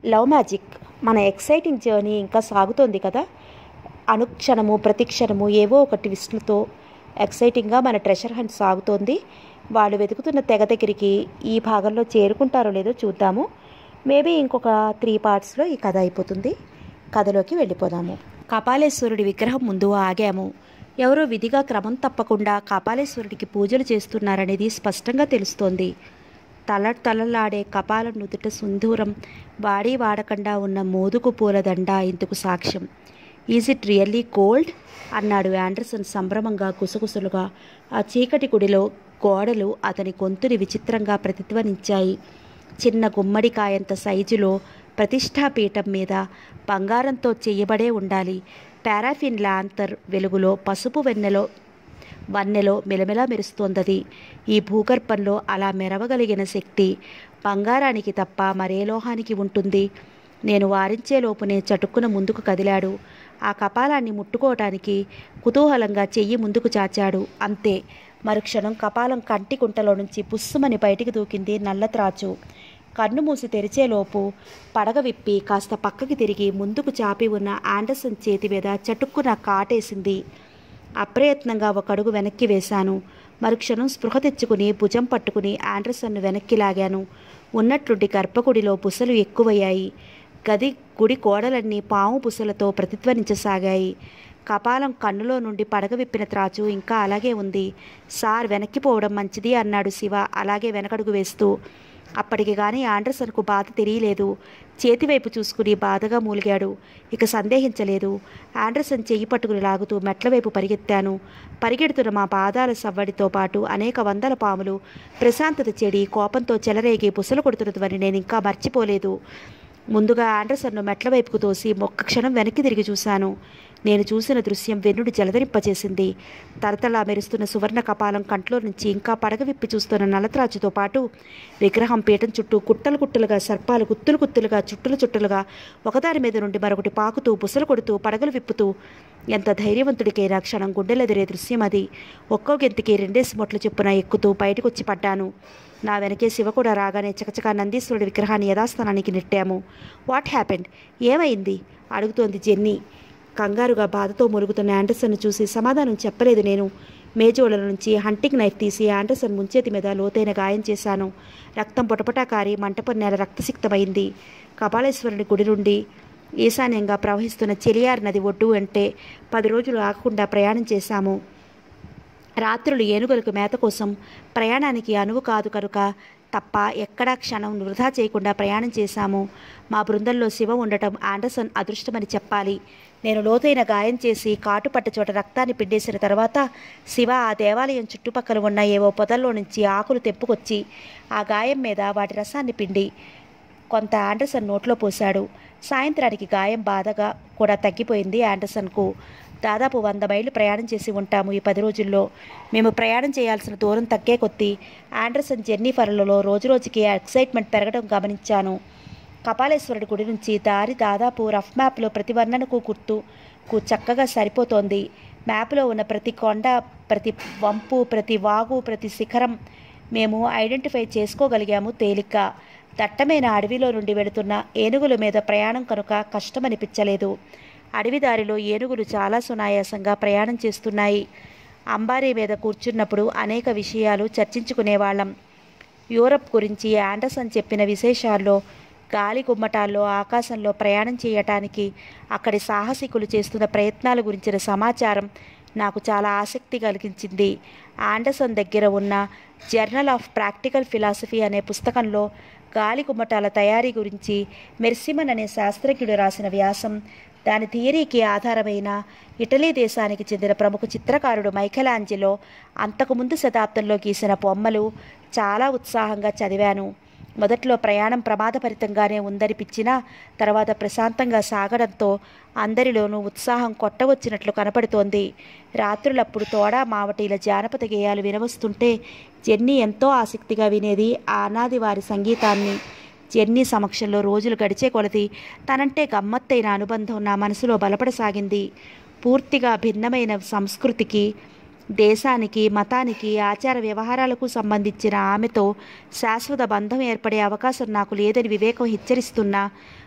love magic మన exciting journey ఇంకా సాగుతోంది కదా అనుక్షణము ప్రతిక్షణము ఏవో ఒక ట్విస్ట్లతో ఎక్సైటింగ్గా మన ట్రెషర్ హంట్ సాగుతోంది వాళ్ళు వెతుకుతున్న తెగ దగ్గరికి ఈ భాగంలో చేరుకుంటారో లేదో చూద్దాము మేబీ ఇంకొక త్రీ పార్ట్స్లో ఈ కథ అయిపోతుంది కథలోకి వెళ్ళిపోదాము కపాలేశ్వరుడి విగ్రహం ముందు ఆగాము ఎవరో విధిగా క్రమం తప్పకుండా కపాలేశ్వరుడికి పూజలు చేస్తున్నారనేది స్పష్టంగా తెలుస్తోంది తల తలలాడే కపాలం నుదుట సుందూరం వాడి వాడకుండా ఉన్న మోదుకు పూలదండ ఇందుకు సాక్ష్యం ఈజ్ ఇట్ రియల్లీ కోల్డ్ అన్నాడు ఆండర్సన్ సంభ్రమంగా గుసగుసలుగా ఆ చీకటి గుడిలో గోడలు అతని గొంతుని విచిత్రంగా ప్రతిధ్వనించాయి చిన్న గుమ్మడికాయంత సైజులో ప్రతిష్టాపీఠం మీద బంగారంతో చేయబడే ఉండాలి పారాఫిన్ లాంతర్ వెలుగులో పసుపు వెన్నెలో వన్నెలో మెలమెలా మెరుస్తోందది ఈ భూగర్భంలో అలా మెరవగలిగిన శక్తి బంగారానికి తప్ప మరే లోహానికి ఉంటుంది నేను వారించేలోపునే చటుక్కున ముందుకు కదిలాడు ఆ కపాలాన్ని ముట్టుకోవటానికి కుతూహలంగా చెయ్యి ముందుకు చాచాడు అంతే మరుక్షణం కపాలం కంటి కుంటలో నుంచి పుస్సుమని బయటికి దూకింది నల్లత్రాచు కన్ను మూసి తెరిచేలోపు పడగ విప్పి కాస్త పక్కకి తిరిగి ముందుకు చాపి ఉన్న ఆండర్సన్ చేతి మీద చటుక్కున కాటేసింది అప్రయత్నంగా ఒక అడుగు వెనక్కి వేశాను మరుక్షణం స్పృహ తెచ్చుకుని భుజం పట్టుకుని ఆండర్సన్ను వెనక్కి లాగాను ఉన్నట్లుండి గర్భగుడిలో బుసలు ఎక్కువయ్యాయి గది గుడి గోడలన్నీ పాము బుసలతో ప్రతిధ్వనించసాగాయి కపాలం కన్నులో నుండి పడగ విప్పిన త్రాచు ఇంకా అలాగే ఉంది సార్ వెనక్కిపోవడం మంచిది అన్నాడు శివ అలాగే వెనకడుగు వేస్తూ అప్పటికి కానీ ఆండర్సన్కు బాధ తెలియలేదు చేతివైపు చూసుకుని బాధగా మూలిగాడు ఇక సందేహించలేదు ఆండర్సన్ చెయ్యి పట్టుకుని లాగుతూ మెట్ల వైపు పరిగెత్తాను పరిగెడుతున్న మా పాదాల సవ్వడితో పాటు అనేక వందల పాములు ప్రశాంతత చెడి కోపంతో చెలరేగి బుసలు కొడుతున్నదని నేను ఇంకా మర్చిపోలేదు ముందుగా ఆండర్సన్ను మెట్ల వైపుకు తోసి ఒక్క క్షణం వెనక్కి తిరిగి చూశాను నేను చూసిన దృశ్యం వెన్నుడి జలధరింపచేసింది తరతలా మెరుస్తున్న సువర్ణ కపాలం కంట్లో నుంచి ఇంకా పడగ విప్పి చూస్తున్న నలత్రాచుతో పాటు విగ్రహం పీఠం చుట్టూ కుట్టలు కుట్టలుగా సర్పాలు గుత్తులు గుత్తులుగా చుట్టులు చుట్టలుగా ఒకదాని మీద నుండి మరొకటి పాకుతూ బుసలు కొడుతూ పడగలు విప్పుతూ ఎంత ధైర్యవంతుడికైనా క్షణం గుండెలెదిరే దృశ్యం అది ఒక్కో గెంతికి రెండేసి మొట్లు చెప్పున ఎక్కుతూ బయటకు వచ్చి పడ్డాను నా వెనకే శివ కూడా రాగానే చకచకా నందీశ్వరుడి విగ్రహాన్ని యథాస్థానానికి నెట్టాము వాట్ హ్యాపెండ్ ఏమైంది అడుగుతోంది జెన్నీ కంగారుగా బాధతో మురుగుతున్న యాండర్సన్ను చూసి సమాధానం చెప్పలేదు నేను మేజోళ్ళ నుంచి హంటింగ్ నైఫ్ తీసి యాండర్సన్ ముంచేతి మీద లోతైన గాయం చేశాను రక్తం పొటపటా కారి మంటపం నేల రక్తసిక్తమైంది కపాలేశ్వరుని గుడి నుండి ఈశాన్యంగా ప్రవహిస్తున్న చెలియార్ నది ఒడ్డు అంటే పది రోజులు ఆగకుండా ప్రయాణం చేశాము రాత్రులు ఏనుగులకు మేత కోసం ప్రయాణానికి అనువు కాదు కనుక తప్ప ఎక్కడా క్షణం వృధా చేయకుండా ప్రయాణం చేశాము మా బృందంలో శివ ఉండటం ఆండర్సన్ అదృష్టమని చెప్పాలి నేను లోతైన గాయం చేసి కాటుపట్ట చోట రక్తాన్ని పిండేసిన తర్వాత శివ ఆ దేవాలయం చుట్టుపక్కల ఉన్న ఏవో పొదల్లో నుంచి ఆకులు తెంపుకొచ్చి ఆ గాయం మీద వాటి రసాన్ని పిండి కొంత ఆండర్సన్ నోట్లో పోశాడు సాయంత్రానికి గాయం బాధగా కూడా తగ్గిపోయింది ఆండర్సన్కు దాదాపు వంద మైళ్ళు ప్రయాణం చేసి ఉంటాము ఈ పది రోజుల్లో మేము ప్రయాణం చేయాల్సిన దూరం తగ్గే కొద్దీ ఆండర్సన్ జెన్నిఫర్లలో రోజురోజుకి ఎక్సైట్మెంట్ పెరగడం గమనించాను కపాలేశ్వరుడి గుడి నుంచి దారి దాదాపు రఫ్ మ్యాప్లో ప్రతి వర్ణనకు గుర్తుకు చక్కగా సరిపోతోంది మ్యాప్లో ఉన్న ప్రతి కొండ ప్రతి వంపు ప్రతి వాగు ప్రతి శిఖరం మేము ఐడెంటిఫై చేసుకోగలిగాము తేలిగ్గా దట్టమైన అడవిలో నుండి వెళుతున్న ఏనుగుల మీద ప్రయాణం కనుక కష్టమనిపించలేదు అడవి దారిలో ఏనుగులు చాలా సునాయాసంగా ప్రయాణం చేస్తున్నాయి అంబారీ మీద కూర్చున్నప్పుడు అనేక విషయాలు చర్చించుకునేవాళ్ళం యూరప్ గురించి ఆండర్సన్ చెప్పిన విశేషాల్లో గాలి గుమ్మటాల్లో ఆకాశంలో ప్రయాణం చేయటానికి అక్కడి సాహసికులు చేస్తున్న ప్రయత్నాల గురించిన సమాచారం నాకు చాలా ఆసక్తి కలిగించింది ఆండర్సన్ దగ్గర ఉన్న జర్నల్ ఆఫ్ ప్రాక్టికల్ ఫిలాసఫీ అనే పుస్తకంలో గాలి గుమ్మటాల తయారీ గురించి మెర్సిమన్ అనే శాస్త్రజ్ఞుడు రాసిన వ్యాసం దాని థియరీకి ఆధారమైన ఇటలీ దేశానికి చెందిన ప్రముఖ చిత్రకారుడు మైఖలాంజిలో అంతకుముందు శతాబ్దంలో గీసిన బొమ్మలు చాలా ఉత్సాహంగా చదివాను మొదట్లో ప్రయాణం ప్రమాదభరితంగానే ఉందనిపించినా తర్వాత ప్రశాంతంగా సాగడంతో అందరిలోనూ ఉత్సాహం కొట్టవచ్చినట్లు కనపడుతోంది రాత్రులప్పుడు తోడా మావటీల జానపద గేయాలు వినవస్తుంటే జెన్నీ ఎంతో ఆసక్తిగా వినేది ఆ అనాది వారి సంగీతాన్ని జెన్నీ సమక్షంలో రోజులు గడిచే కొలది తనంటే గమ్మత్తైన అనుబంధం నా మనసులో బలపడసాగింది పూర్తిగా భిన్నమైన సంస్కృతికి దేశానికి మతానికి ఆచార వ్యవహారాలకు సంబంధించిన ఆమెతో శాశ్వత బంధం ఏర్పడే అవకాశం నాకు లేదని వివేకం హెచ్చరిస్తున్నా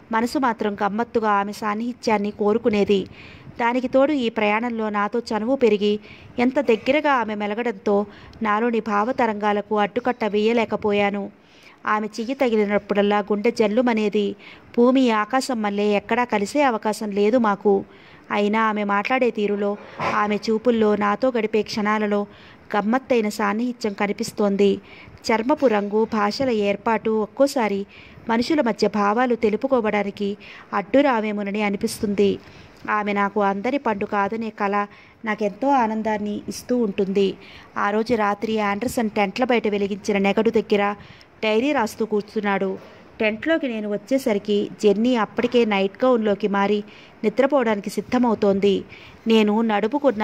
మనసు మాత్రం గమ్మత్తుగా ఆమె సాన్నిహిత్యాన్ని కోరుకునేది దానికి తోడు ఈ ప్రయాణంలో నాతో చనువు పెరిగి ఎంత దగ్గరగా ఆమె మెలగడంతో నాలోని భావతరంగాలకు అడ్డుకట్ట వేయలేకపోయాను ఆమె చెయ్యి తగిలినప్పుడల్లా గుండె జల్లుమనేది భూమి ఆకాశం మళ్ళీ ఎక్కడా కలిసే అవకాశం లేదు మాకు అయినా ఆమె మాట్లాడే తీరులో ఆమె చూపుల్లో నాతో గడిపే క్షణాలలో గమ్మత్తైన సాన్నిహిత్యం కనిపిస్తోంది చర్మపు రంగు భాషల ఏర్పాటు ఒక్కోసారి మనుషుల మధ్య భావాలు తెలుపుకోవడానికి అడ్డురావేమోనని అనిపిస్తుంది ఆమె నాకు అందరి పండు కాదనే కళ నాకెంతో ఆనందాన్ని ఇస్తూ ఉంటుంది ఆ రోజు రాత్రి ఆండర్సన్ టెంట్ల బయట వెలిగించిన నెగడు దగ్గర డైరీ రాస్తూ కూర్చున్నాడు టెంట్లోకి నేను వచ్చేసరికి జెన్నీ అప్పటికే నైట్ గౌన్లోకి మారి నిద్రపోవడానికి సిద్ధమవుతోంది నేను నడుపుకున్న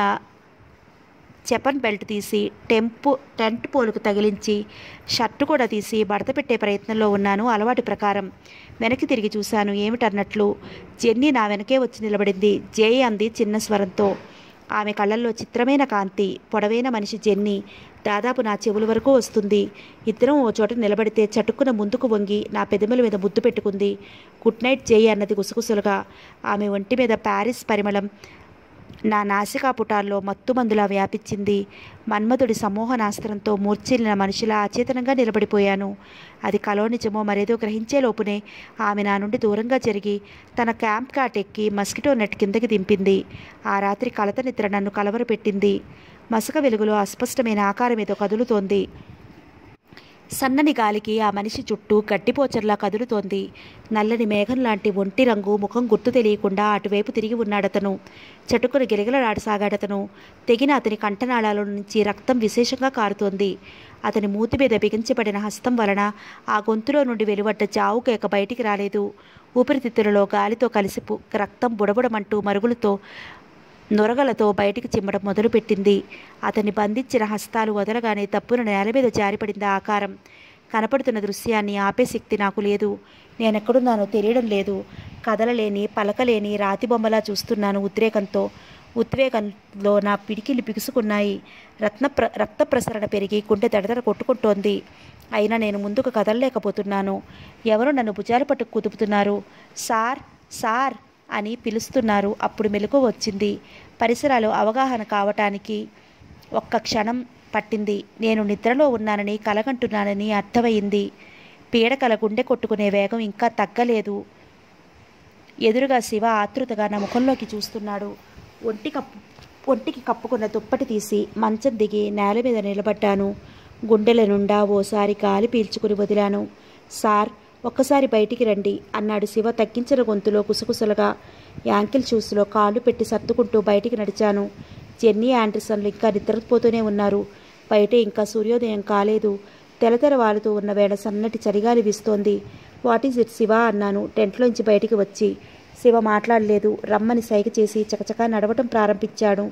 చెపన్ బెల్ట్ తీసి టెంపు టెంట్ పోలుకు తగిలించి షర్టు కూడా తీసి మడత పెట్టే ప్రయత్నంలో ఉన్నాను అలవాటు ప్రకారం వెనక్కి తిరిగి చూశాను ఏమిటన్నట్లు జెన్నీ నా వెనకే వచ్చి నిలబడింది జై అంది చిన్న స్వరంతో ఆమె కళ్ళల్లో చిత్రమైన కాంతి పొడవైన మనిషి జెన్నీ దాదాపు నా చెవుల వరకు వస్తుంది ఇద్దరం ఓ చోట నిలబడితే చటుక్కున ముందుకు వంగి నా పెదముల మీద ముద్దు పెట్టుకుంది గుడ్ నైట్ జై అన్నది గుసగుసలుగా ఆమె ఒంటి మీద ప్యారిస్ పరిమళం నా నాసికా పుటాల్లో మత్తుమందులా వ్యాపించింది మన్మధుడి సమూహనాస్త్రంతో మూర్ఛిల్లిన మనిషిలా అచేతనంగా నిలబడిపోయాను అది కలో నిజమో మరేదో గ్రహించే లోపునే ఆమె నా నుండి దూరంగా జరిగి తన క్యాంప్ కాట్ ఎక్కి మస్కిటో నెట్ కిందకి దింపింది ఆ రాత్రి కలత నిద్ర నన్ను కలవరపెట్టింది మసక వెలుగులో అస్పష్టమైన ఆకారం ఏదో కదులుతోంది సన్నని గాలికి ఆ మనిషి చుట్టూ గడ్డిపోచర్లా కదులుతోంది నల్లని మేఘం లాంటి ఒంటి రంగు ముఖం గుర్తు తెలియకుండా అటువైపు తిరిగి ఉన్నాడతను చటుకున గిరగిలలాడసాగాడతను తెగిన అతని కంఠనాళాల నుంచి రక్తం విశేషంగా కారుతోంది అతని మూతి మీద బిగించబడిన హస్తం వలన ఆ గొంతులో నుండి వెలువడ్డ చావు కేక బయటికి రాలేదు ఊపిరితిత్తులలో గాలితో కలిసి పు- రక్తం బుడబుడమంటూ మరుగులతో నొరగలతో బయటికి చిమ్మడం మొదలుపెట్టింది అతన్ని బంధించిన హస్తాలు వదలగానే తప్పున నేల మీద జారిపడింది ఆ ఆకారం కనపడుతున్న దృశ్యాన్ని ఆపే శక్తి నాకు లేదు నేనెక్కడున్నానో తెలియడం లేదు కదలలేని పలకలేని రాతి బొమ్మలా చూస్తున్నాను ఉద్రేకంతో ఉద్వేగంలో నా పిడికిలు బిగుసుకున్నాయి రత్న ప్ర రక్త ప్రసరణ పెరిగి గుండె దడదడ కొట్టుకుంటోంది అయినా నేను ముందుకు కదలలేకపోతున్నాను ఎవరు నన్ను భుజాలు పట్టు కుదుపుతున్నారు సార్ సార్ అని పిలుస్తున్నారు అప్పుడు మెలకు వచ్చింది పరిసరాలు అవగాహన కావటానికి ఒక్క క్షణం పట్టింది నేను నిద్రలో ఉన్నానని కలగంటున్నానని అర్థమైంది పీడకల గుండె కొట్టుకునే వేగం ఇంకా తగ్గలేదు ఎదురుగా శివ ఆతృతగా నా ముఖంలోకి చూస్తున్నాడు ఒంటి కప్పు ఒంటికి కప్పుకున్న దుప్పటి తీసి మంచం దిగి నేల మీద నిలబడ్డాను గుండెల నుండా ఓసారి గాలి పీల్చుకుని వదిలాను సార్ ఒక్కసారి బయటికి రండి అన్నాడు శివ తగ్గించిన గొంతులో కుసకుసలుగా యాంకిల్ షూస్లో కాళ్ళు పెట్టి సర్దుకుంటూ బయటికి నడిచాను జెన్నీ ఆండర్సన్లు ఇంకా నిద్రపోతూనే ఉన్నారు బయట ఇంకా సూర్యోదయం కాలేదు తెలతెర వాలుతూ ఉన్న వేళ సన్నటి చలిగాలి వీస్తోంది వాట్ ఈజ్ ఇట్ శివ అన్నాను టెంట్లోంచి బయటికి వచ్చి శివ మాట్లాడలేదు రమ్మని సైగ చేసి చకచకా నడవటం ప్రారంభించాడు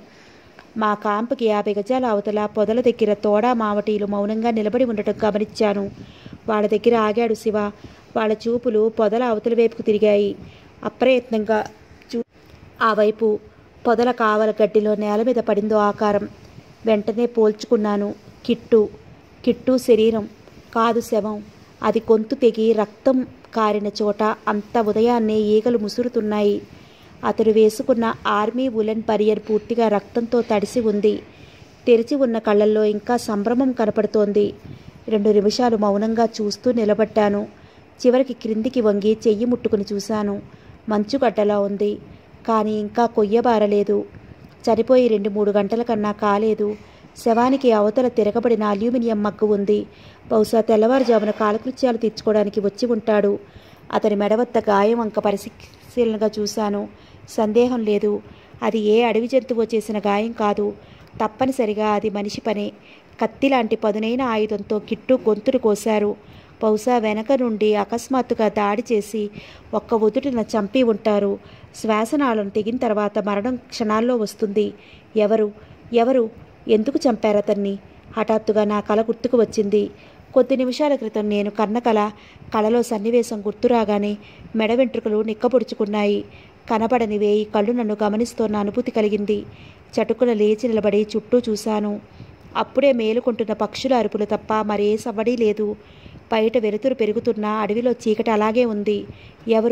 మా కాంపుకి యాభై గజాల అవతల పొదల దగ్గర తోడా మావటీలు మౌనంగా నిలబడి ఉండటం గమనించాను వాళ్ళ దగ్గర ఆగాడు శివ వాళ్ళ చూపులు పొదల అవతల వైపుకు తిరిగాయి అప్రయత్నంగా చూ ఆ వైపు పొదల కావల గడ్డిలో నేల మీద పడిందో ఆకారం వెంటనే పోల్చుకున్నాను కిట్టు కిట్టు శరీరం కాదు శవం అది గొంతు తెగి రక్తం కారిన చోట అంత ఉదయాన్నే ఈగలు ముసురుతున్నాయి అతడు వేసుకున్న ఆర్మీ ఉలెన్ బరియర్ పూర్తిగా రక్తంతో తడిసి ఉంది తెరిచి ఉన్న కళ్ళల్లో ఇంకా సంభ్రమం కనపడుతోంది రెండు నిమిషాలు మౌనంగా చూస్తూ నిలబడ్డాను చివరికి క్రిందికి వంగి చెయ్యి ముట్టుకుని చూశాను మంచుగడ్డలా ఉంది కానీ ఇంకా కొయ్యబారలేదు చనిపోయి రెండు మూడు గంటల కన్నా కాలేదు శవానికి అవతల తిరగబడిన అల్యూమినియం మగ్గు ఉంది బహుశా తెల్లవారుజామున కాలకృత్యాలు తీర్చుకోవడానికి వచ్చి ఉంటాడు అతని మెడవత్త గాయం అంక పరిశీలనగా చూశాను సందేహం లేదు అది ఏ అడవి జంతువు చేసిన గాయం కాదు తప్పనిసరిగా అది మనిషి పనే కత్తి లాంటి పదునైన ఆయుధంతో కిట్టు గొంతును కోశారు బహుశా వెనక నుండి అకస్మాత్తుగా దాడి చేసి ఒక్క ఉదుటిన చంపి ఉంటారు శ్వాసనాళం తెగిన తర్వాత మరణం క్షణాల్లో వస్తుంది ఎవరు ఎవరు ఎందుకు చంపారు అతన్ని హఠాత్తుగా నా కల గుర్తుకు వచ్చింది కొద్ది నిమిషాల క్రితం నేను కన్న కల కలలో సన్నివేశం గుర్తురాగానే మెడ వెంట్రుకలు నిక్కపొడుచుకున్నాయి కనబడని వేయి కళ్ళు నన్ను గమనిస్తోన్న అనుభూతి కలిగింది చటుకున లేచి నిలబడి చుట్టూ చూశాను అప్పుడే మేలుకుంటున్న పక్షుల అరుపులు తప్ప మరే సవ్వడి లేదు బయట వెలుతురు పెరుగుతున్న అడవిలో చీకటి అలాగే ఉంది ఎవరు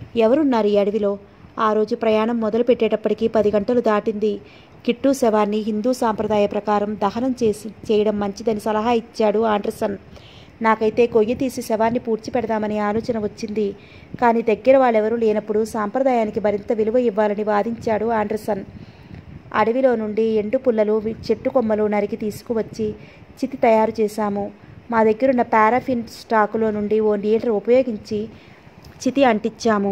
ఎవరున్నారు ఈ అడవిలో ఆ రోజు ప్రయాణం మొదలు పెట్టేటప్పటికి పది గంటలు దాటింది కిట్టు శవాన్ని హిందూ సాంప్రదాయ ప్రకారం దహనం చేసి చేయడం మంచిదని సలహా ఇచ్చాడు ఆండర్సన్ నాకైతే కొయ్య తీసి శవాన్ని పూడ్చి పెడదామనే ఆలోచన వచ్చింది కానీ దగ్గర వాళ్ళెవరూ లేనప్పుడు సాంప్రదాయానికి మరింత విలువ ఇవ్వాలని వాదించాడు ఆండర్సన్ అడవిలో నుండి ఎండు పుల్లలు వి- చెట్టు కొమ్మలు నరికి తీసుకువచ్చి చితి తయారు చేశాము మా దగ్గరున్న పారాఫిన్ స్టాకులో నుండి ఓ లీటర్ ఉపయోగించి చితి అంటించాము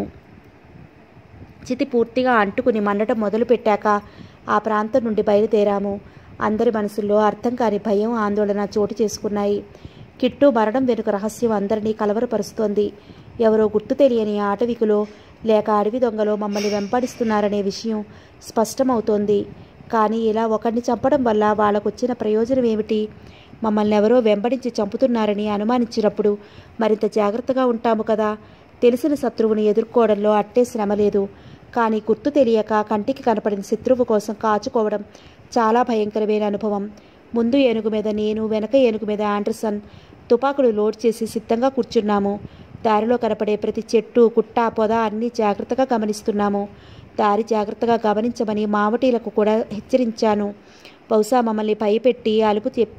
చితి పూర్తిగా అంటుకుని మండటం మొదలుపెట్టాక ఆ ప్రాంతం నుండి బయలుదేరాము అందరి మనసుల్లో అర్థం కాని భయం ఆందోళన చోటు చేసుకున్నాయి కిట్టు మరణం వెనుక రహస్యం అందరినీ కలవరపరుస్తోంది ఎవరో గుర్తు తెలియని ఆటవికులో లేక అడవి దొంగలో మమ్మల్ని వెంపడిస్తున్నారనే విషయం స్పష్టమవుతోంది కానీ ఇలా ఒకరిని చంపడం వల్ల వాళ్ళకొచ్చిన ప్రయోజనం ఏమిటి మమ్మల్ని ఎవరో వెంబడించి చంపుతున్నారని అనుమానించినప్పుడు మరింత జాగ్రత్తగా ఉంటాము కదా తెలిసిన శత్రువుని ఎదుర్కోవడంలో అట్టే శ్రమ లేదు కానీ గుర్తు తెలియక కంటికి కనపడిన శత్రువు కోసం కాచుకోవడం చాలా భయంకరమైన అనుభవం ముందు ఏనుగు మీద నేను వెనక ఏనుగు మీద ఆండర్సన్ తుపాకులు లోడ్ చేసి సిద్ధంగా కూర్చున్నాము దారిలో కనపడే ప్రతి చెట్టు కుట్ట పొద అన్నీ జాగ్రత్తగా గమనిస్తున్నాము దారి జాగ్రత్తగా గమనించమని మావటీలకు కూడా హెచ్చరించాను బహుశా మమ్మల్ని భయపెట్టి అలుపు తెప్-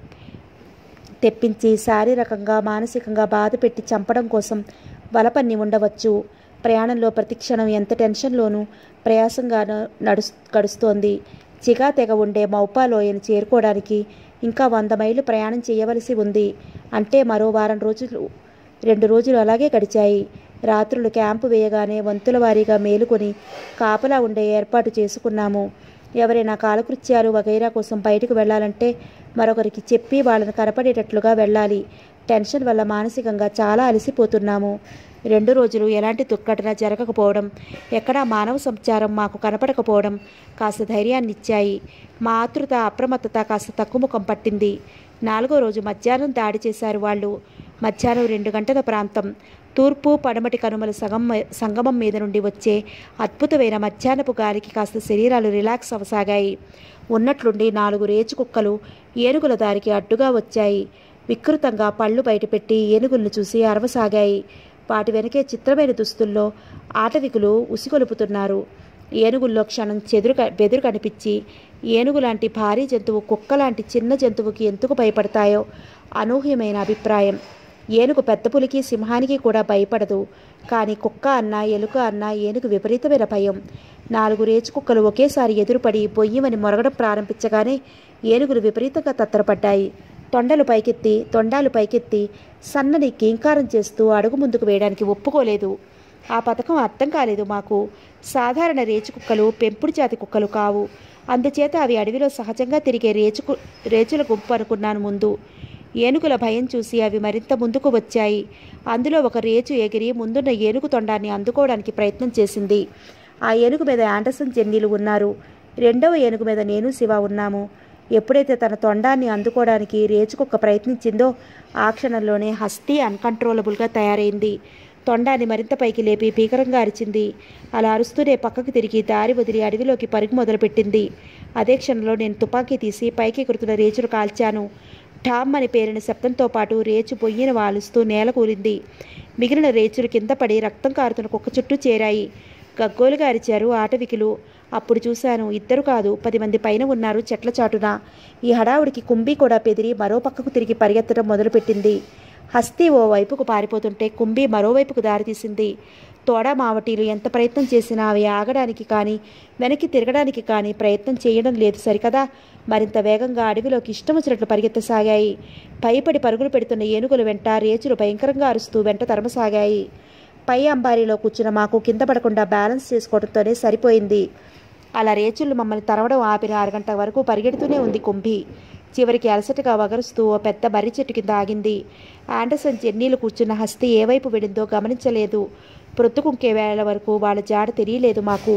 తెప్పించి శారీరకంగా మానసికంగా బాధ పెట్టి చంపడం కోసం వలపన్ని ఉండవచ్చు ప్రయాణంలో ప్రతి క్షణం ఎంత టెన్షన్లోనూ ప్రయాసంగా న- నడుస్ గడుస్తోంది చిగా తెగ ఉండే మౌపా లోయను చేరుకోవడానికి ఇంకా వంద మైళ్ళు ప్రయాణం చేయవలసి ఉంది అంటే మరో వారం రోజులు రెండు రోజులు అలాగే గడిచాయి రాత్రులు క్యాంపు వేయగానే వంతుల వారీగా మేలుకొని కాపలా ఉండే ఏర్పాటు చేసుకున్నాము ఎవరైనా కాలకృత్యాలు వగైరా కోసం బయటకు వెళ్ళాలంటే మరొకరికి చెప్పి వాళ్ళని కనపడేటట్లుగా వెళ్ళాలి టెన్షన్ వల్ల మానసికంగా చాలా అలసిపోతున్నాము రెండు రోజులు ఎలాంటి దుర్ఘటన జరగకపోవడం ఎక్కడా మానవ సంచారం మాకు కనపడకపోవడం కాస్త ధైర్యాన్ని ఇచ్చాయి మా ఆతృత అప్రమత్తత కాస్త తక్కుముఖం పట్టింది నాలుగో రోజు మధ్యాహ్నం దాడి చేశారు వాళ్ళు మధ్యాహ్నం రెండు గంటల ప్రాంతం తూర్పు పడమటి కనుమల సగం సంగమం మీద నుండి వచ్చే అద్భుతమైన మధ్యాహ్నపు గాలికి కాస్త శరీరాలు రిలాక్స్ అవసాగాయి ఉన్నట్లుండి నాలుగు రేచు కుక్కలు ఏనుగుల దారికి అడ్డుగా వచ్చాయి వికృతంగా పళ్ళు బయటపెట్టి ఏనుగులను చూసి అరవసాగాయి వాటి వెనకే చిత్రమైన దుస్తుల్లో ఆటవికులు ఉసిగొలుపుతున్నారు ఏనుగుల్లో క్షణం చెదురు క- బెదురు కనిపించి ఏనుగు లాంటి భారీ జంతువు కుక్క లాంటి చిన్న జంతువుకి ఎందుకు భయపడతాయో అనూహ్యమైన అభిప్రాయం ఏనుగు పెద్ద పులికి సింహానికి కూడా భయపడదు కానీ కుక్క అన్నా ఎలుక అన్నా ఏనుగు విపరీతమైన భయం నాలుగు రేచు కుక్కలు ఒకేసారి ఎదురుపడి బొయ్యమని మొరగడం ప్రారంభించగానే ఏనుగులు విపరీతంగా తత్తరపడ్డాయి తొండలు పైకెత్తి తొండాలు పైకెత్తి సన్నని కీంకారం చేస్తూ అడుగు ముందుకు వేయడానికి ఒప్పుకోలేదు ఆ పథకం అర్థం కాలేదు మాకు సాధారణ రేచు కుక్కలు పెంపుడు జాతి కుక్కలు కావు అందుచేత అవి అడవిలో సహజంగా తిరిగే రేచుకు రేచుల గుంపు అనుకున్నాను ముందు ఏనుగుల భయం చూసి అవి మరింత ముందుకు వచ్చాయి అందులో ఒక రేచు ఎగిరి ముందున్న ఏనుగు తొండాన్ని అందుకోవడానికి ప్రయత్నం చేసింది ఆ ఏనుగు మీద ఆండర్సన్ జెన్నీలు ఉన్నారు రెండవ ఏనుగు మీద నేను శివ ఉన్నాము ఎప్పుడైతే తన తొండాన్ని అందుకోవడానికి రేచుకుక్క ప్రయత్నించిందో ఆ క్షణంలోనే హస్తి అన్కంట్రోలబుల్గా తయారైంది తొండాన్ని మరింత పైకి లేపి భీకరంగా అరిచింది అలా అరుస్తూనే పక్కకు తిరిగి దారి వదిలి అడవిలోకి పరుగు మొదలుపెట్టింది అదే క్షణంలో నేను తుపాకీ తీసి పైకి ఎగురుతున్న రేచును కాల్చాను ఠామ్ అని పేరిన శబ్దంతో పాటు రేచు పొయ్యిన వాలుస్తూ నేల కూలింది మిగిలిన రేచులు కింద పడి రక్తం కారుతున్న కుక్క చుట్టూ చేరాయి గగ్గోలుగా అరిచారు ఆటవికులు అప్పుడు చూశాను ఇద్దరు కాదు పది మంది పైన ఉన్నారు చెట్ల చాటున ఈ హడావుడికి కుంభి కూడా పెదిరి మరో పక్కకు తిరిగి పరిగెత్తడం మొదలుపెట్టింది హస్తి ఓ వైపుకు పారిపోతుంటే కుంభి మరోవైపుకు దారితీసింది తోడా మావటీలు ఎంత ప్రయత్నం చేసినా అవి ఆగడానికి కానీ వెనక్కి తిరగడానికి కానీ ప్రయత్నం చేయడం లేదు సరికదా మరింత వేగంగా అడవిలోకి ఇష్టం వచ్చినట్లు పరిగెత్తసాగాయి భయపడి పరుగులు పెడుతున్న ఏనుగుల వెంట రేచులు భయంకరంగా అరుస్తూ వెంట తరమసాగాయి పై అంబారీలో కూర్చున్న మాకు కింద పడకుండా బ్యాలెన్స్ చేసుకోవడంతోనే సరిపోయింది అలా రేచులు మమ్మల్ని తరవడం ఆపిన అరగంట వరకు పరిగెడుతూనే ఉంది కుంభి చివరికి అలసటగా వగరుస్తూ ఓ పెద్ద బర్రి చెట్టు కింద ఆగింది ఆండర్సన్ జెన్నీలు కూర్చున్న హస్తి ఏ వైపు వెళ్ళిందో గమనించలేదు ప్రొద్దుకుంకే వేళ వరకు వాళ్ళ జాడ తెలియలేదు మాకు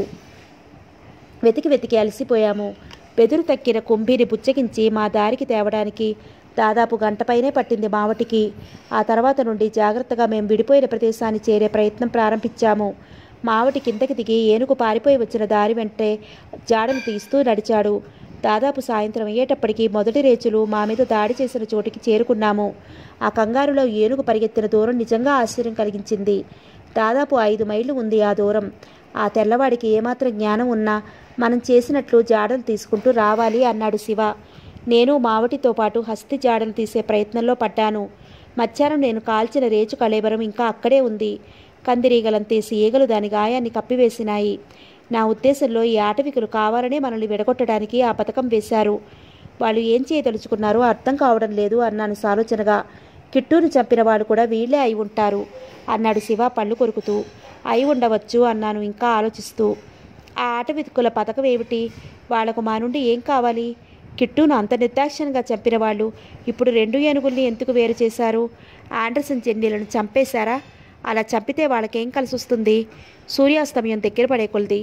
వెతికి వెతికి అలసిపోయాము బెదురు తక్కిన కుంభిని బుచ్చగించి మా దారికి తేవడానికి దాదాపు గంటపైనే పట్టింది మావటికి ఆ తర్వాత నుండి జాగ్రత్తగా మేము విడిపోయిన ప్రదేశాన్ని చేరే ప్రయత్నం ప్రారంభించాము మావటి కిందకి దిగి ఏనుగు పారిపోయి వచ్చిన దారి వెంటే జాడను తీస్తూ నడిచాడు దాదాపు సాయంత్రం అయ్యేటప్పటికి మొదటి రేచులు మా మీద దాడి చేసిన చోటికి చేరుకున్నాము ఆ కంగారులో ఏనుగు పరిగెత్తిన దూరం నిజంగా ఆశ్చర్యం కలిగించింది దాదాపు ఐదు మైళ్ళు ఉంది ఆ దూరం ఆ తెల్లవాడికి ఏమాత్రం జ్ఞానం ఉన్నా మనం చేసినట్లు జాడలు తీసుకుంటూ రావాలి అన్నాడు శివ నేను మావటితో పాటు హస్తి జాడలు తీసే ప్రయత్నంలో పడ్డాను మధ్యాహ్నం నేను కాల్చిన రేచు కళేబరం ఇంకా అక్కడే ఉంది కందిరీగలంతేసి ఈగలు దాని గాయాన్ని కప్పివేసినాయి నా ఉద్దేశంలో ఈ ఆటవికులు కావాలనే మనల్ని విడగొట్టడానికి ఆ పథకం వేశారు వాళ్ళు ఏం చేయదలుచుకున్నారో అర్థం కావడం లేదు అన్నాను సాలోచనగా కిట్టూరు చంపిన వాడు కూడా వీళ్ళే అయి ఉంటారు అన్నాడు శివ పళ్ళు కొరుకుతూ అయి ఉండవచ్చు అన్నాను ఇంకా ఆలోచిస్తూ ఆ ఆటవికుల పథకం ఏమిటి వాళ్లకు మా నుండి ఏం కావాలి కిట్టును అంత నిర్దాక్షణంగా చంపిన వాళ్ళు ఇప్పుడు రెండు ఏనుగుల్ని ఎందుకు వేరు చేశారు ఆండర్సన్ జెన్నీలను చంపేశారా అలా చంపితే వాళ్ళకేం కలిసి వస్తుంది సూర్యాస్తమయం దగ్గర పడే కొలిది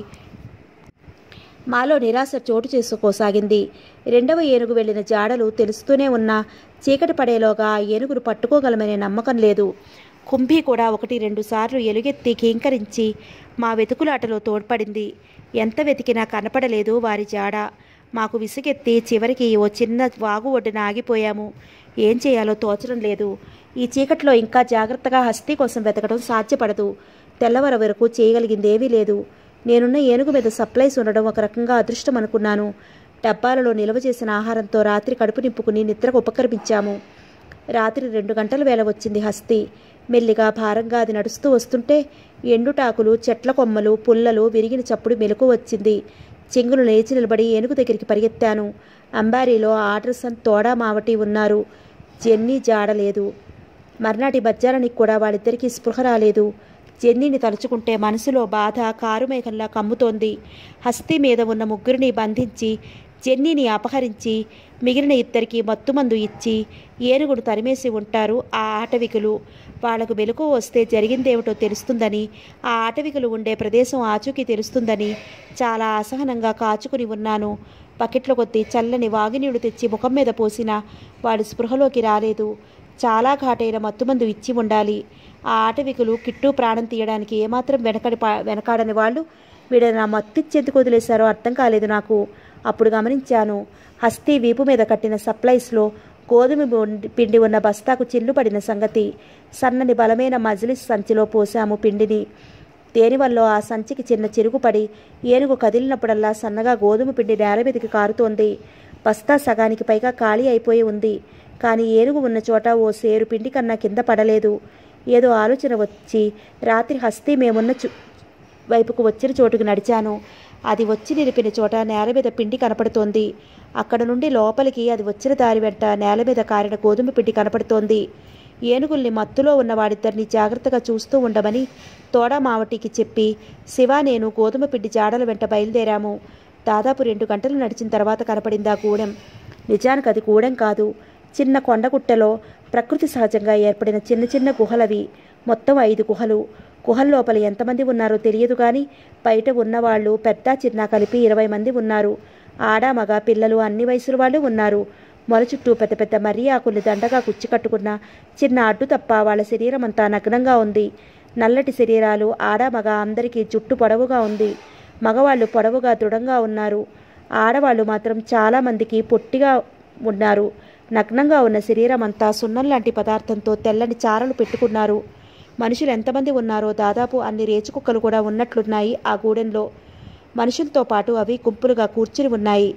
మాలో నిరాశ చోటు చేసుకోసాగింది రెండవ ఏనుగు వెళ్ళిన జాడలు తెలుస్తూనే ఉన్నా చీకటి పడేలోగా ఆ ఏనుగును పట్టుకోగలమనే నమ్మకం లేదు కుంభీ కూడా ఒకటి రెండు సార్లు ఎలుగెత్తి కీంకరించి మా వెతుకులాటలో తోడ్పడింది ఎంత వెతికినా కనపడలేదు వారి జాడ మాకు విసుగెత్తి చివరికి ఓ చిన్న వాగు ఒడ్డున ఆగిపోయాము ఏం చేయాలో తోచడం లేదు ఈ చీకట్లో ఇంకా జాగ్రత్తగా హస్తి కోసం వెతకడం సాధ్యపడదు తెల్లవర వరకు చేయగలిగిందేమీ లేదు నేనున్న ఏనుగు మీద సప్లైస్ ఉండడం ఒక రకంగా అదృష్టం అనుకున్నాను డబ్బాలలో నిల్వ చేసిన ఆహారంతో రాత్రి కడుపు నింపుకుని నిద్రకు ఉపక్రమించాము రాత్రి రెండు గంటల వేళ వచ్చింది హస్తి మెల్లిగా భారంగా అది నడుస్తూ వస్తుంటే ఎండుటాకులు చెట్ల కొమ్మలు పుల్లలు విరిగిన చప్పుడు మెలకు వచ్చింది చెంగులు లేచి నిలబడి ఏనుగు దగ్గరికి పరిగెత్తాను అంబారీలో ఆడర్సన్ తోడా మావటి ఉన్నారు జెన్నీ జాడలేదు మర్నాటి మధ్యాహ్నానికి కూడా వాళ్ళిద్దరికీ స్పృహ రాలేదు జెన్నీని తలుచుకుంటే మనసులో బాధ కారుమేఘంలా కమ్ముతోంది హస్తి మీద ఉన్న ముగ్గురిని బంధించి జెన్నీని అపహరించి మిగిలిన ఇద్దరికి మత్తుమందు ఇచ్చి ఏనుగును తరిమేసి ఉంటారు ఆ ఆటవికులు వాళ్లకు వెలుకు వస్తే జరిగిందేమిటో తెలుస్తుందని ఆ ఆటవికులు ఉండే ప్రదేశం ఆచూకీ తెలుస్తుందని చాలా అసహనంగా కాచుకుని ఉన్నాను బకెట్ల కొద్దీ చల్లని వాగినీళ్లు తెచ్చి ముఖం మీద పోసినా వాడు స్పృహలోకి రాలేదు చాలా ఘాటైన మత్తుమందు ఇచ్చి ఉండాలి ఆ ఆటవికులు కిట్టు ప్రాణం తీయడానికి ఏమాత్రం వెనకడి పా- వెనకాడని వాళ్ళు వీడు నా మత్తిచ్చేందుకు వదిలేశారో అర్థం కాలేదు నాకు అప్పుడు గమనించాను హస్తి వీపు మీద కట్టిన సప్లైస్లో గోధుమ బొండి- పిండి ఉన్న బస్తాకు చిల్లు పడిన సంగతి సన్నని బలమైన మజిలిస్ సంచిలో పోసాము పిండిని దేనివల్ల ఆ సంచికి చిన్న చిరుగు పడి ఏనుగు కదిలినప్పుడల్లా సన్నగా గోధుమ పిండి నేల మీదకి కారుతోంది బస్తా సగానికి పైగా ఖాళీ అయిపోయి ఉంది కానీ ఏనుగు ఉన్న చోట ఓ సేరు పిండి కన్నా కింద పడలేదు ఏదో ఆలోచన వచ్చి రాత్రి హస్తి మేమున్న చు వైపుకు వచ్చిన చోటుకు నడిచాను అది వచ్చి నిలిపిన చోట నేల మీద పిండి కనపడుతోంది అక్కడ నుండి లోపలికి అది వచ్చిన దారి వెంట నేల మీద కారిన గోధుమ పిండి కనపడుతోంది ఏనుగుల్ని మత్తులో ఉన్న వాడిద్దరిని జాగ్రత్తగా చూస్తూ ఉండమని తోడా మావటికి చెప్పి శివ నేను గోధుమ పిండి జాడల వెంట బయలుదేరాము దాదాపు రెండు గంటలు నడిచిన తర్వాత కనపడింది ఆ గూడెం నిజానికి అది గూడెం కాదు చిన్న కొండగుట్టలో ప్రకృతి సహజంగా ఏర్పడిన చిన్న చిన్న గుహలవి మొత్తం ఐదు గుహలు గుహల లోపల ఎంతమంది ఉన్నారో తెలియదు కానీ బయట ఉన్నవాళ్ళు పెద్ద చిన్న కలిపి ఇరవై మంది ఉన్నారు ఆడ మగ పిల్లలు అన్ని వయసుల వాళ్ళు ఉన్నారు మొల చుట్టూ పెద్ద పెద్ద మర్రి ఆకుల్ని దండగా కుచ్చి కట్టుకున్న చిన్న అడ్డు తప్ప వాళ్ళ శరీరం అంతా నగ్నంగా ఉంది నల్లటి శరీరాలు ఆడ మగ అందరికీ జుట్టు పొడవుగా ఉంది మగవాళ్ళు పొడవుగా దృఢంగా ఉన్నారు ఆడవాళ్ళు మాత్రం చాలా మందికి పొట్టిగా ఉన్నారు నగ్నంగా ఉన్న శరీరం అంతా సున్నం లాంటి పదార్థంతో తెల్లని చారలు పెట్టుకున్నారు మనుషులు ఎంతమంది ఉన్నారో దాదాపు అన్ని రేచుకుక్కలు కూడా ఉన్నట్లున్నాయి ఆ గూడెంలో మనుషులతో పాటు అవి గుంపులుగా కూర్చుని ఉన్నాయి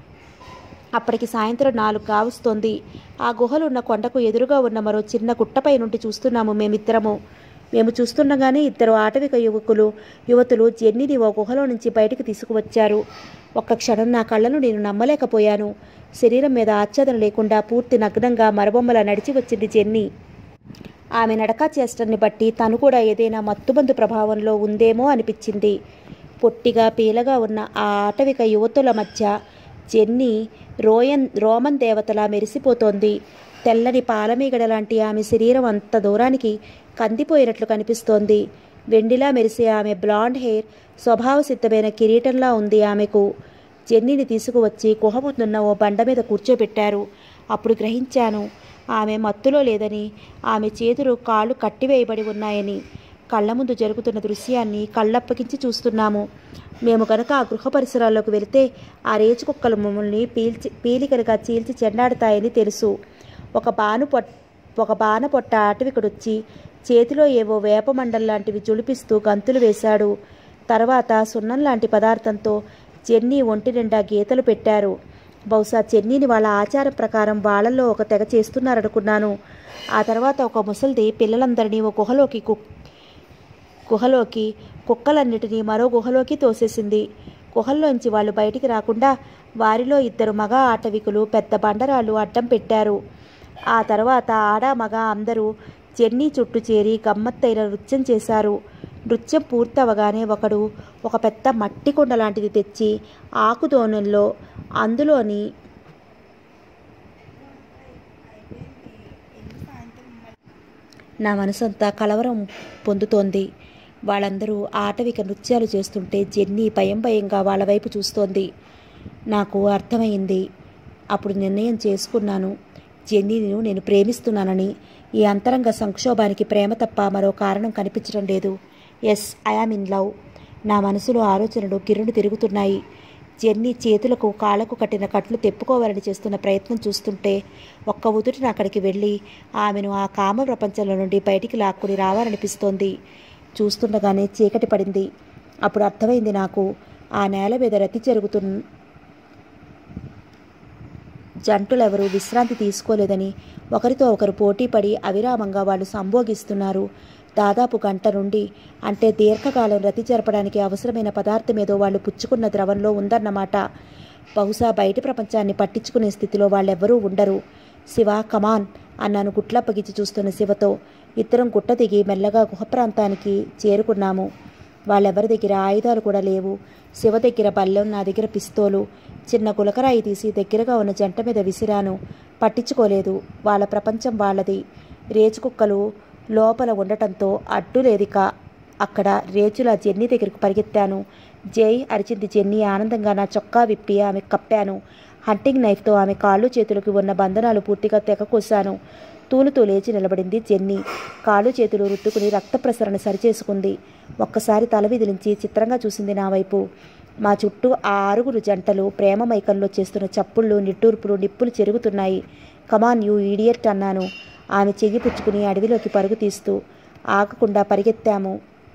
అప్పటికి సాయంత్రం నాలుగు కావస్తోంది ఆ గుహలున్న కొండకు ఎదురుగా ఉన్న మరో చిన్న గుట్టపై నుండి చూస్తున్నాము మేమిద్దరము మేము చూస్తుండగానే ఇద్దరు ఆటవిక యువకులు యువతులు జెన్నీని ఓ గుహలో నుంచి బయటకు తీసుకువచ్చారు ఒక్క క్షణం నా కళ్ళను నేను నమ్మలేకపోయాను శరీరం మీద ఆచ్ఛాదన లేకుండా పూర్తి నగ్నంగా మరబొమ్మలా నడిచి వచ్చింది జెన్నీ ఆమె నడక చేష్టని బట్టి తను కూడా ఏదైనా మత్తుబందు ప్రభావంలో ఉందేమో అనిపించింది పొట్టిగా పీలగా ఉన్న ఆ ఆటవిక యువతుల మధ్య జెన్నీ రోయన్ రోమన్ దేవతలా మెరిసిపోతోంది తెల్లని పాలమీగడ లాంటి ఆమె శరీరం అంత దూరానికి కందిపోయినట్లు కనిపిస్తోంది వెండిలా మెరిసే ఆమె బ్లాండ్ హెయిర్ స్వభావ సిద్ధమైన కిరీటంలా ఉంది ఆమెకు జెన్నీని తీసుకువచ్చి గుహ ముందున్న ఓ బండ మీద కూర్చోబెట్టారు అప్పుడు గ్రహించాను ఆమె మత్తులో లేదని ఆమె చేతులు కాళ్ళు కట్టివేయబడి ఉన్నాయని కళ్ళ ముందు జరుగుతున్న దృశ్యాన్ని కళ్ళప్పగించి చూస్తున్నాము మేము కనుక ఆ గృహ పరిసరాల్లోకి వెళితే ఆ రేచుకుక్కలు మమ్మల్ని పీల్చి పీలికలుగా చీల్చి చెండాడుతాయని తెలుసు ఒక బాను పొట్ ఒక బాణపొట్ట అటవికుడొచ్చి చేతిలో ఏవో వేపమండల్ లాంటివి జుడిపిస్తూ గంతులు వేశాడు తర్వాత సున్నం లాంటి పదార్థంతో చెన్నీ ఒంటి నిండా గీతలు పెట్టారు బహుశా చెన్నీని వాళ్ళ ఆచారం ప్రకారం వాళ్ళల్లో ఒక తెగ చేస్తున్నారనుకున్నాను ఆ తర్వాత ఒక ముసలిది పిల్లలందరినీ ఒక గుహలోకి కు గుహలోకి కుక్కలన్నిటినీ మరో గుహలోకి తోసేసింది గుహల్లోంచి వాళ్ళు బయటికి రాకుండా వారిలో ఇద్దరు మగ ఆటవికులు పెద్ద బండరాళ్ళు అడ్డం పెట్టారు ఆ తర్వాత ఆడ మగ అందరూ జెన్నీ చుట్టూ చేరి గమ్మత్తైన నృత్యం చేశారు నృత్యం పూర్తవగానే ఒకడు ఒక పెద్ద మట్టి కుండ లాంటిది తెచ్చి ఆకుదోనెల్లో అందులోని నా మనసంతా కలవరం పొందుతోంది వాళ్ళందరూ ఆటవిక నృత్యాలు చేస్తుంటే జెన్నీ భయం భయంగా వాళ్ళ వైపు చూస్తోంది నాకు అర్థమైంది అప్పుడు నిర్ణయం చేసుకున్నాను జెన్నీని నేను ప్రేమిస్తున్నానని ఈ అంతరంగ సంక్షోభానికి ప్రేమ తప్ప మరో కారణం కనిపించడం లేదు ఎస్ ఐఆమ్ ఇన్ లవ్ నా మనసులో ఆలోచనలు గిరుడు తిరుగుతున్నాయి జెన్నీ చేతులకు కాళ్లకు కట్టిన కట్లు తెప్పుకోవాలని చేస్తున్న ప్రయత్నం చూస్తుంటే ఒక్క ఉదుటిన అక్కడికి వెళ్ళి ఆమెను ఆ కామ ప్రపంచంలో నుండి బయటికి లాక్కుని రావాలనిపిస్తోంది చూస్తుండగానే చీకటి పడింది అప్పుడు అర్థమైంది నాకు ఆ నేల మీద రతి జరుగుతున్న జంటులెవరూ విశ్రాంతి తీసుకోలేదని ఒకరితో ఒకరు పోటీపడి అవిరామంగా వాళ్ళు సంభోగిస్తున్నారు దాదాపు గంట నుండి అంటే దీర్ఘకాలం రతి జరపడానికి అవసరమైన పదార్థం ఏదో వాళ్ళు పుచ్చుకున్న ద్రవంలో ఉందన్నమాట బహుశా బయటి ప్రపంచాన్ని పట్టించుకునే స్థితిలో వాళ్ళెవ్వరూ ఉండరు శివ కమాన్ అన్నాను గుట్లప్పగిచ్చి చూస్తున్న శివతో ఇద్దరం గుట్ట దిగి మెల్లగా గుహ ప్రాంతానికి చేరుకున్నాము వాళ్ళెవరి దగ్గర ఆయుధాలు కూడా లేవు శివ దగ్గర బల్లెం నా దగ్గర పిస్తోలు చిన్న గులకరాయి తీసి దగ్గరగా ఉన్న జంట మీద విసిరాను పట్టించుకోలేదు వాళ్ళ ప్రపంచం వాళ్ళది రేచుకుక్కలు లోపల ఉండటంతో అడ్డు లేదిక అక్కడ రేచుల జెన్నీ దగ్గరికి పరిగెత్తాను జై అరిచింది జెన్నీ ఆనందంగా నా చొక్కా విప్పి ఆమె కప్పాను హంటింగ్ నైఫ్తో ఆమె కాళ్ళు చేతులకు ఉన్న బంధనాలు పూర్తిగా తెగకోశాను తూలుతూ లేచి నిలబడింది జెన్నీ కాళ్ళు చేతులు రుద్దుకుని రక్త ప్రసరణ సరిచేసుకుంది ఒక్కసారి తల విదిలించి చిత్రంగా చూసింది నా వైపు మా చుట్టూ ఆ ఆరుగురు జంటలు ప్రేమ మైకంలో చేస్తున్న చప్పుళ్ళు నిట్టూర్పులు నిప్పులు చెరుగుతున్నాయి కమాన్ యూ ఈడియట్ అన్నాను ఆమె చెయ్యి పుచ్చుకుని అడవిలోకి పరుగు తీస్తూ ఆగకుండా పరిగెత్తాము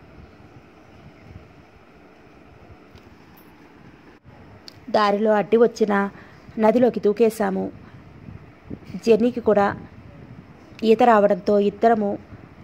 దారిలో అడ్డి వచ్చిన నదిలోకి దూకేశాము జెన్నీకి కూడా ఈత రావడంతో ఇద్దరము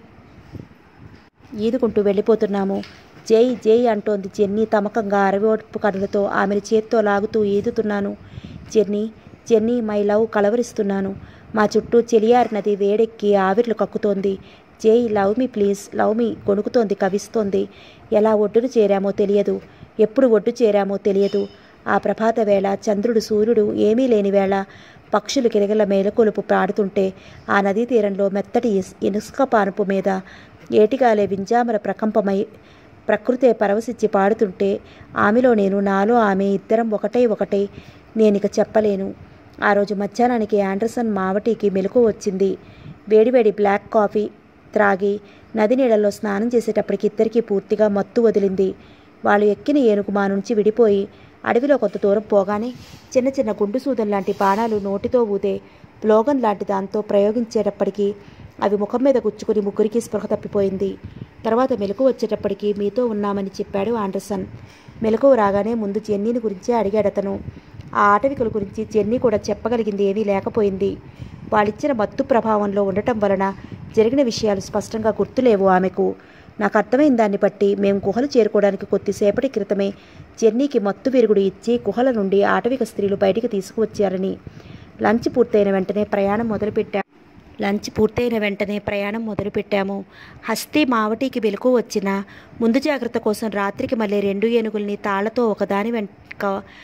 ఈదుకుంటూ వెళ్ళిపోతున్నాము జై జై అంటోంది జెన్నీ తమకంగా అరవోడ్పు కనులతో ఆమెను చేత్తో లాగుతూ ఈదుతున్నాను జెన్నీ జెన్నీ మై లవ్ కలవరిస్తున్నాను మా చుట్టూ చెలియారినది వేడెక్కి ఆవిర్లు కక్కుతోంది జై love me please love me గొణుకుతోంది కవిస్తోంది ఎలా ఒడ్డును చేరామో తెలియదు ఎప్పుడు ఒడ్డు చేరామో తెలియదు ఆ ప్రభాత వేళ చంద్రుడు సూర్యుడు ఏమీ లేని వేళ పక్షులు కిరగల మేలకొలుపు పాడుతుంటే ఆ నదీ తీరంలో మెత్తటి ఇస్- ఇనుస్క పానుపు మీద ఏటిగాలే వింజామర ప్రకంపమై ప్రకృతే పరవశించి పాడుతుంటే ఆమెలో నేను నాలో ఆమె ఇద్దరం ఒకటై ఒకటై నేనిక చెప్పలేను ఆ రోజు మధ్యాహ్నానికి ఆండర్సన్ మావటికి మెలకు వచ్చింది వేడివేడి బ్లాక్ కాఫీ త్రాగి నది నీళ్ళల్లో స్నానం చేసేటప్పటికి ఇద్దరికీ పూర్తిగా మత్తు వదిలింది వాళ్ళు ఎక్కిన ఏనుగు మా నుంచి విడిపోయి అడవిలో కొంత దూరం పోగానే చిన్న చిన్న గుండు సూదం లాంటి బాణాలు నోటితో ఊదే ప్లోగన్ లాంటి దాంతో ప్రయోగించేటప్పటికీ అవి ముఖం మీద గుచ్చుకుని ముగ్గురికి స్పృహ తప్పిపోయింది తర్వాత మెలకు వచ్చేటప్పటికి మీతో ఉన్నామని చెప్పాడు ఆండర్సన్ మెలకు రాగానే ముందు జెన్నీని గురించే అడిగాడు అతను ఆ ఆటవికుల గురించి జెన్నీ కూడా చెప్పగలిగింది ఏమీ లేకపోయింది వాళ్ళిచ్చిన మత్తు ప్రభావంలో ఉండటం వలన జరిగిన విషయాలు స్పష్టంగా గుర్తులేవు ఆమెకు నాకు అర్థమైన దాన్ని బట్టి మేము గుహలు చేరుకోవడానికి కొద్దిసేపటి క్రితమే జెన్నీకి మత్తు విరుగుడు ఇచ్చి గుహల నుండి ఆటవిక స్త్రీలు బయటికి తీసుకువచ్చారని లంచ్ పూర్తయిన వెంటనే ప్రయాణం మొదలుపెట్టాం లంచ్ పూర్తయిన వెంటనే ప్రయాణం మొదలుపెట్టాము హస్తి మావటికి వెలుకు వచ్చిన ముందు జాగ్రత్త కోసం రాత్రికి మళ్ళీ రెండు ఏనుగుల్ని తాళ్లతో ఒకదాని వెంట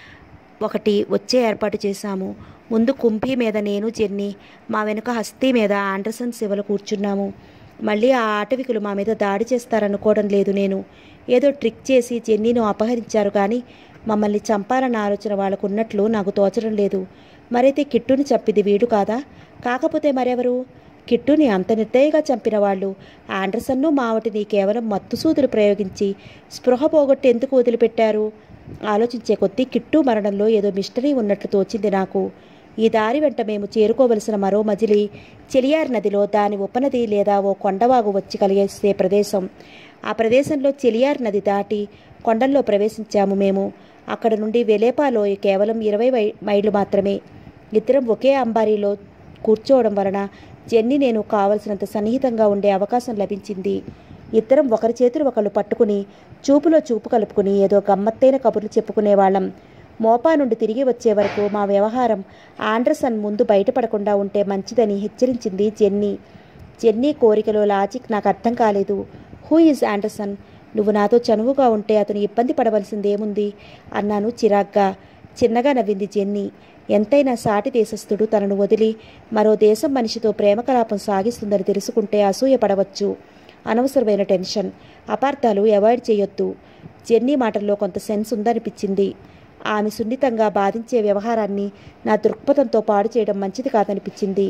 ఒకటి వచ్చే ఏర్పాటు చేశాము ముందు కుంభి మీద నేను జెన్ని మా వెనుక హస్తి మీద ఆండర్సన్ శివలు కూర్చున్నాము మళ్ళీ ఆ ఆటవికులు మా మీద దాడి చేస్తారనుకోవడం లేదు నేను ఏదో ట్రిక్ చేసి జెన్నీను అపహరించారు కానీ మమ్మల్ని చంపాలన్న ఆలోచన వాళ్ళకు ఉన్నట్లు నాకు తోచడం లేదు మరైతే కిట్టుని చంపింది వీడు కాదా కాకపోతే మరెవరు కిట్టుని అంత నిర్దయగా చంపిన వాళ్ళు ఆండర్సన్ను మావటిని కేవలం మత్తుసూదులు ప్రయోగించి స్పృహ పోగొట్టి ఎందుకు వదిలిపెట్టారు ఆలోచించే కొద్దీ కిట్టు మరణంలో ఏదో మిస్టరీ ఉన్నట్లు తోచింది నాకు ఈ దారి వెంట మేము చేరుకోవలసిన మరో మజిలి చెలియార్ నదిలో దాని ఉపనది లేదా ఓ కొండవాగు వచ్చి కలిగేసే ప్రదేశం ఆ ప్రదేశంలో చెలియార్ నది దాటి కొండల్లో ప్రవేశించాము మేము అక్కడ నుండి వెలేపాలోయ కేవలం ఇరవై వై- మైళ్ళు మాత్రమే ఇద్దరం ఒకే అంబారీలో కూర్చోవడం వలన జెన్నీ నేను కావలసినంత సన్నిహితంగా ఉండే అవకాశం లభించింది ఇద్దరం ఒకరి చేతులు ఒకళ్ళు పట్టుకుని చూపులో చూపు కలుపుకుని ఏదో గమ్మత్తైన కబుర్లు చెప్పుకునేవాళ్ళం మోపా నుండి తిరిగి వచ్చే వరకు మా వ్యవహారం ఆండర్సన్ ముందు బయటపడకుండా ఉంటే మంచిదని హెచ్చరించింది జెన్నీ జెన్నీ కోరికలో లాజిక్ నాకు అర్థం కాలేదు హూ ఈజ్ ఆండర్సన్ నువ్వు నాతో చనువుగా ఉంటే అతను ఇబ్బంది పడవలసిందేముంది అన్నాను చిరాగ్గా చిన్నగా నవ్వింది జెన్నీ ఎంతైనా సాటి దేశస్థుడు తనను వదిలి మరో దేశం మనిషితో ప్రేమ కలాపం సాగిస్తుందని తెలుసుకుంటే అసూయపడవచ్చు అనవసరమైన టెన్షన్ అపార్థాలు అవాయిడ్ చేయొద్దు జెన్నీ మాటల్లో కొంత సెన్స్ ఉందనిపించింది ఆమె సున్నితంగా బాధించే వ్యవహారాన్ని నా దృక్పథంతో పాడు చేయడం మంచిది కాదనిపించింది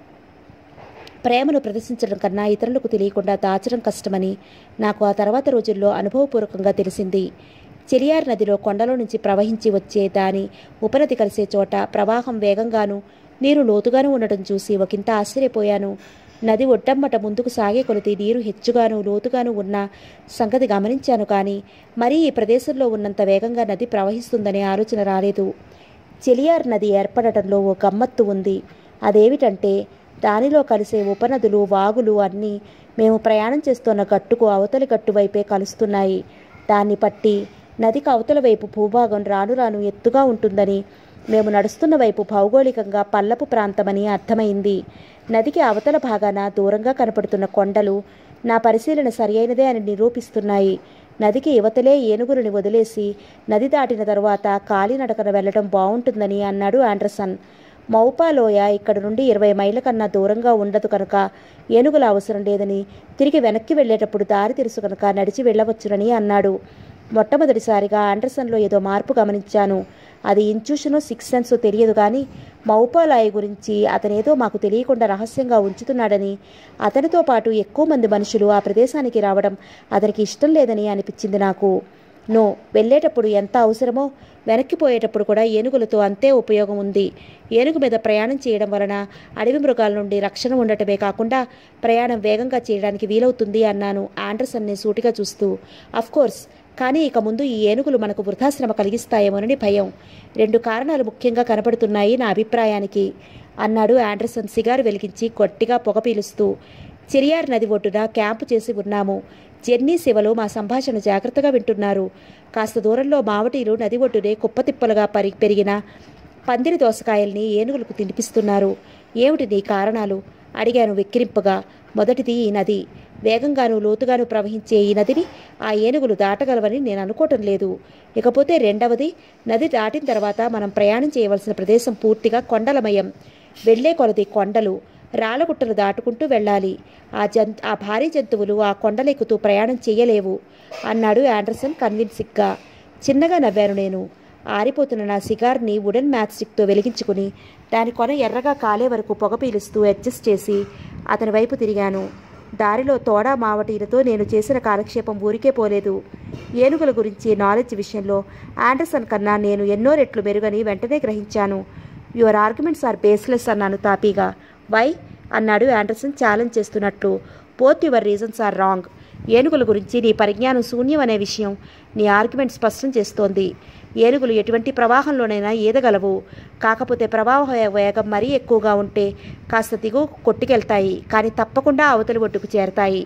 ప్రేమను ప్రదర్శించడం కన్నా ఇతరులకు తెలియకుండా దాచడం కష్టమని నాకు ఆ తర్వాత రోజుల్లో అనుభవపూర్వకంగా తెలిసింది చెలియార్ నదిలో కొండలో నుంచి ప్రవహించి వచ్చే దాని ఉపనది కలిసే చోట ప్రవాహం వేగంగాను నీరు లోతుగాను ఉండటం చూసి ఒకంత ఆశ్చర్యపోయాను నది ఒడ్డమ్మట ముందుకు సాగే కొలది నీరు హెచ్చుగాను లోతుగాను ఉన్న సంగతి గమనించాను కానీ మరీ ఈ ప్రదేశంలో ఉన్నంత వేగంగా నది ప్రవహిస్తుందనే ఆలోచన రాలేదు చెలియార్ నది ఏర్పడటంలో ఓ గమ్మత్తు ఉంది అదేమిటంటే దానిలో కలిసే ఉపనదులు వాగులు అన్నీ మేము ప్రయాణం చేస్తున్న గట్టుకు అవతలి గట్టు వైపే కలుస్తున్నాయి దాన్ని పట్టి నదికి అవతల వైపు భూభాగం రాను రాను ఎత్తుగా ఉంటుందని మేము నడుస్తున్న వైపు భౌగోళికంగా పల్లపు ప్రాంతమని అర్థమైంది నదికి అవతల భాగాన దూరంగా కనపడుతున్న కొండలు నా పరిశీలన సరియైనదే అని నిరూపిస్తున్నాయి నదికి యువతలే ఏనుగులని వదిలేసి నది దాటిన తరువాత కాలినడకన వెళ్ళడం బాగుంటుందని అన్నాడు ఆండర్సన్ మౌపాలోయ ఇక్కడ నుండి ఇరవై మైళ్ళ కన్నా దూరంగా ఉండదు కనుక ఏనుగుల అవసరం లేదని తిరిగి వెనక్కి వెళ్ళేటప్పుడు దారి తెలుసు కనుక నడిచి వెళ్ళవచ్చునని అన్నాడు మొట్టమొదటిసారిగా ఆండర్సన్లో ఏదో మార్పు గమనించాను అది ఇంచూషనో సిక్స్ సెన్సో తెలియదు కానీ మౌపాలాయ గురించి అతనేదో మాకు తెలియకుండా రహస్యంగా ఉంచుతున్నాడని అతనితో పాటు ఎక్కువ మంది మనుషులు ఆ ప్రదేశానికి రావడం అతనికి ఇష్టం లేదని అనిపించింది నాకు నో వెళ్ళేటప్పుడు ఎంత అవసరమో వెనక్కిపోయేటప్పుడు కూడా ఏనుగులతో అంతే ఉపయోగం ఉంది ఏనుగు మీద ప్రయాణం చేయడం వలన అడవి మృగాల నుండి రక్షణ ఉండటమే కాకుండా ప్రయాణం వేగంగా చేయడానికి వీలవుతుంది అన్నాను ఆండర్సన్ని సూటిగా చూస్తూ కోర్స్ కానీ ఇక ముందు ఈ ఏనుగులు మనకు వృద్ధాశ్రమ కలిగిస్తాయేమోనని భయం రెండు కారణాలు ముఖ్యంగా కనపడుతున్నాయి నా అభిప్రాయానికి అన్నాడు ఆండర్సన్ సిగారు వెలిగించి గట్టిగా పొగ పీలుస్తూ చెరియార్ నది ఒడ్డున క్యాంపు చేసి ఉన్నాము జెన్నీ శివలు మా సంభాషణ జాగ్రత్తగా వింటున్నారు కాస్త దూరంలో మావటీలు నది ఒడ్డునే కుప్పతిప్పలుగా పరి పెరిగిన పందిరి దోసకాయల్ని ఏనుగులకు తినిపిస్తున్నారు ఏమిటి నీ కారణాలు అడిగాను వెక్కిరింపుగా మొదటిది ఈ నది వేగంగాను లోతుగాను ప్రవహించే ఈ నదిని ఆ ఏనుగులు దాటగలవని నేను అనుకోవటం లేదు ఇకపోతే రెండవది నది దాటిన తర్వాత మనం ప్రయాణం చేయవలసిన ప్రదేశం పూర్తిగా కొండలమయం వెళ్లే కొలది కొండలు రాళ్ళగుట్టలు దాటుకుంటూ వెళ్ళాలి ఆ జంతు ఆ భారీ జంతువులు ఆ కొండలెక్కుతూ ప్రయాణం చేయలేవు అన్నాడు ఆండర్సన్ కన్విన్సిక్గా చిన్నగా నవ్వాను నేను ఆరిపోతున్న నా సిగార్ని వుడెన్ మ్యాచ్ స్టిక్తో వెలిగించుకుని దాని కొన ఎర్రగా కాలే వరకు పొగ పీలుస్తూ అడ్జస్ట్ చేసి అతని వైపు తిరిగాను దారిలో తోడా మావటీలతో నేను చేసిన కాలక్షేపం ఊరికే పోలేదు ఏనుగుల గురించి నాలెడ్జ్ విషయంలో ఆండర్సన్ కన్నా నేను ఎన్నో రెట్లు మెరుగని వెంటనే గ్రహించాను యువర్ ఆర్గ్యుమెంట్స్ ఆర్ బేస్లెస్ అన్నాను తాపీగా వై అన్నాడు ఆండర్సన్ ఛాలెంజ్ చేస్తున్నట్లు both your reasons are wrong ఏనుగుల గురించి నీ పరిజ్ఞానం శూన్యం అనే విషయం నీ ఆర్గ్యుమెంట్ స్పష్టం చేస్తోంది ఏనుగులు ఎటువంటి ప్రవాహంలోనైనా ఈదగలవు కాకపోతే ప్రవాహ వే- వేగం మరీ ఎక్కువగా ఉంటే కాస్త దిగువ కొట్టుకెళ్తాయి కానీ తప్పకుండా అవతలి ఒడ్డుకు చేరతాయి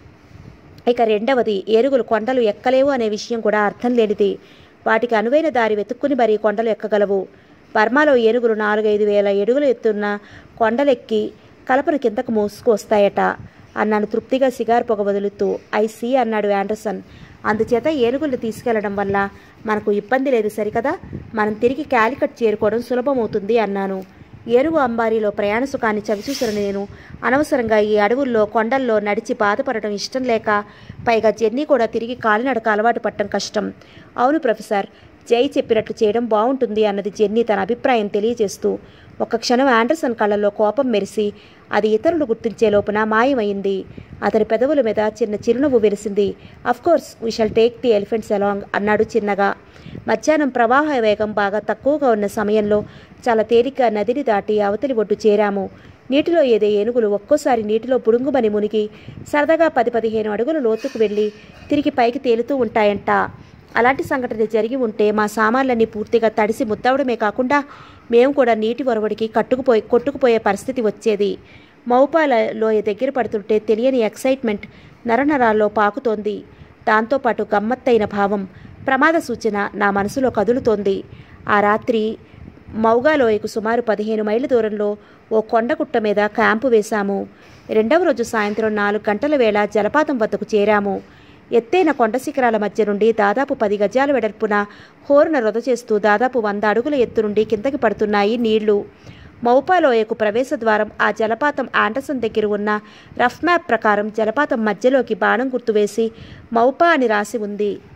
ఇక రెండవది ఏనుగులు కొండలు ఎక్కలేవు అనే విషయం కూడా అర్థం లేనిది వాటికి అనువైన దారి వెతుక్కుని మరీ కొండలు ఎక్కగలవు బర్మాలో ఏనుగులు నాలుగైదు వేల ఎడుగులు ఎత్తున్న కొండలెక్కి కలపను కిందకు మోసుకొస్తాయట అన్నాను తృప్తిగా సిగార్ పొగ వదులుతూ ఐ సీ అన్నాడు ఆండర్సన్ అందుచేత ఏనుగుల్ని తీసుకెళ్లడం వల్ల మనకు ఇబ్బంది లేదు సరికదా మనం తిరిగి క్యాలికట్ చేరుకోవడం సులభమవుతుంది అన్నాను ఏనుగు అంబారీలో ప్రయాణ సుఖాన్ని చవిచూసిన నేను అనవసరంగా ఈ అడవుల్లో కొండల్లో నడిచి బాధపడటం ఇష్టం లేక పైగా జర్నీ కూడా తిరిగి కాలినడక అలవాటు పట్టడం కష్టం అవును ప్రొఫెసర్ జై చెప్పినట్లు చేయడం బాగుంటుంది అన్నది జెన్నీ తన అభిప్రాయం తెలియజేస్తూ ఒక క్షణం ఆండర్సన్ కళ్ళల్లో కోపం మెరిసి అది ఇతరులు గుర్తించే లోపున మాయమైంది అతని పెదవుల మీద చిన్న చిరునవ్వు వెలిసింది course we shall take the elephants along అన్నాడు చిన్నగా మధ్యాహ్నం ప్రవాహ వేగం బాగా తక్కువగా ఉన్న సమయంలో చాలా తేలిక నదిని దాటి అవతలి ఒడ్డు చేరాము నీటిలో ఏదే ఏనుగులు ఒక్కోసారి నీటిలో బుడుంగుమని మునిగి సరదాగా పది పదిహేను అడుగుల లోతుకు వెళ్ళి తిరిగి పైకి తేలుతూ ఉంటాయంట అలాంటి సంఘటన జరిగి ఉంటే మా సామాన్లన్నీ పూర్తిగా తడిసి ముద్దవడమే కాకుండా మేము కూడా నీటి ఒరవడికి కట్టుకుపోయి కొట్టుకుపోయే పరిస్థితి వచ్చేది మౌపాల లోయ దగ్గర పడుతుంటే తెలియని ఎక్సైట్మెంట్ నరనరాల్లో పాకుతోంది దాంతోపాటు గమ్మత్తైన భావం ప్రమాద సూచన నా మనసులో కదులుతోంది ఆ రాత్రి మౌగాలోయకు సుమారు పదిహేను మైళ్ళ దూరంలో ఓ కొండగుట్ట మీద క్యాంపు వేశాము రెండవ రోజు సాయంత్రం నాలుగు గంటల వేళ జలపాతం వద్దకు చేరాము ఎత్తైన కొండ శిఖరాల మధ్య నుండి దాదాపు పది గజాల వెడల్పున హోరున రొద చేస్తూ దాదాపు వంద అడుగుల ఎత్తు నుండి కిందకి పడుతున్నాయి నీళ్లు మౌపాలోయకు ప్రవేశ ద్వారం ఆ జలపాతం ఆండర్సన్ దగ్గర ఉన్న రఫ్ మ్యాప్ ప్రకారం జలపాతం మధ్యలోకి బాణం గుర్తు వేసి మౌపా అని రాసి ఉంది